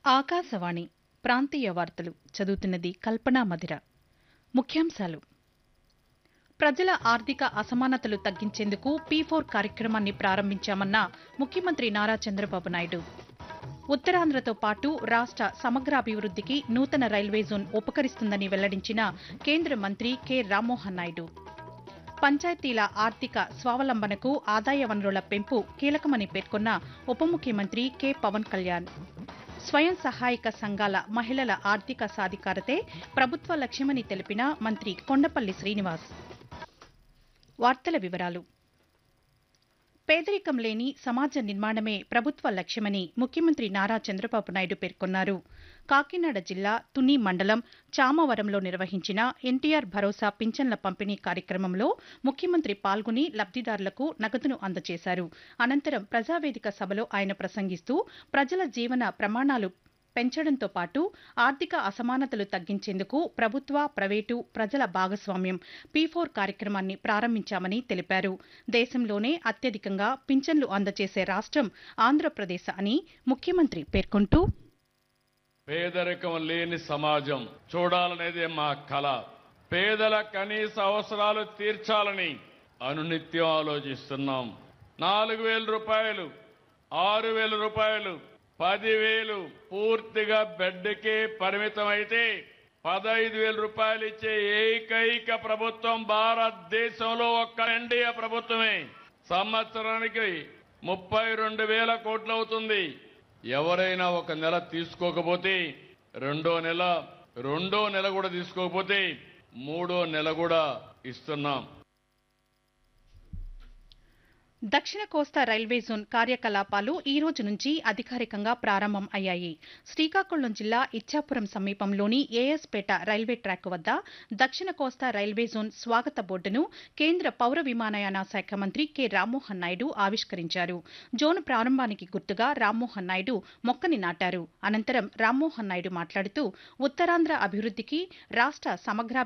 ఆకాశవాణి ప్రాంతీయ వార్తలు చదువుతున్నది కల్పనా మధిర ముఖ్యాంశాలు ప్రజల ఆర్థిక అసమానతలు తగ్గించేందుకు పీ ఫోర్ కార్యక్రమాన్ని ప్రారంభించామన్న ముఖ్యమంత్రి నారా చంద్రబాబు నాయుడు ఉత్తరాంధ్రతో పాటు రాష్ట సమగ్రాభివృద్దికి నూతన రైల్వే జోన్ ఉపకరిస్తుందని వెల్లడించిన కేంద్ర మంత్రి కె రామ్మోహన్ నాయుడు పంచాయతీల ఆర్థిక స్వావలంబనకు ఆదాయ వనరుల పెంపు కీలకమని పేర్కొన్న ఉప ముఖ్యమంత్రి కె పవన్ కళ్యాణ్ స్వయం సహాయక సంఘాల మహిళల ఆర్థిక సాధికారతే ప్రభుత్వ లక్ష్యమని తెలిపిన మంత్రి కొండపల్లి శ్రీనివాస్ వార్తల వివరాలు పేదరికం లేని సమాజ నిర్మాణమే ప్రభుత్వ లక్ష్యమని ముఖ్యమంత్రి నారా చంద్రబాబు నాయుడు పేర్కొన్నారు కాకినాడ జిల్లా తుని మండలం చామవరంలో నిర్వహించిన ఎన్టీఆర్ భరోసా పింఛన్ల పంపిణీ కార్యక్రమంలో ముఖ్యమంత్రి పాల్గొని లబ్దిదారులకు నగదును అందజేశారు అనంతరం ప్రజావేదిక సభలో ఆయన ప్రసంగిస్తూ ప్రజల జీవన ప్రమాణాలు పెంచడంతో పాటు ఆర్థిక అసమానతలు తగ్గించేందుకు ప్రభుత్వ ప్రైవేటు ప్రజల భాగస్వామ్యం పీ ఫోర్ కార్యక్రమాన్ని ప్రారంభించామని తెలిపారు దేశంలోనే అత్యధికంగా పింఛన్లు అందజేసే రాష్ట్రం ఆంధ్రప్రదేశ్ అని ముఖ్యమంత్రి పేర్కొంటూ పేదరికం లేని సమాజం చూడాలనేదే మా కళ పేదల కనీస అవసరాలు తీర్చాలని అనునిత్యం ఆలోచిస్తున్నాం నాలుగు వేల రూపాయలు ఆరు వేల రూపాయలు పదివేలు పూర్తిగా బెడ్కే పరిమితం అయితే పదహైదు వేల రూపాయలు ఇచ్చే ఏకైక ప్రభుత్వం భారతదేశంలో ఒక్క ఎన్డీఏ ప్రభుత్వమే సంవత్సరానికి ముప్పై రెండు వేల కోట్లు అవుతుంది ఎవరైనా ఒక నెల తీసుకోకపోతే రెండో నెల రెండో నెల కూడా తీసుకోకపోతే మూడో నెల కూడా ఇస్తున్నాం దక్షిణ కోస్తా రైల్వే జోన్ కార్యకలాపాలు ఈ రోజు నుంచి అధికారికంగా ప్రారంభం అయ్యాయి శ్రీకాకుళం జిల్లా ఇచ్చాపురం సమీపంలోని ఏఎస్పేట రైల్వే ట్రాక్ వద్ద దక్షిణ కోస్తా రైల్వే జోన్ స్వాగత బోర్డును కేంద్ర పౌర విమానయాన శాఖ మంత్రి కె రామ్మోహన్ నాయుడు ఆవిష్కరించారు జోన్ ప్రారంభానికి గుర్తుగా రామ్మోహన్ నాయుడు మొక్కని నాటారు అనంతరం రామ్మోహన్ నాయుడు మాట్లాడుతూ ఉత్తరాంధ్ర అభివృద్దికి రాష్ట సమగ్ర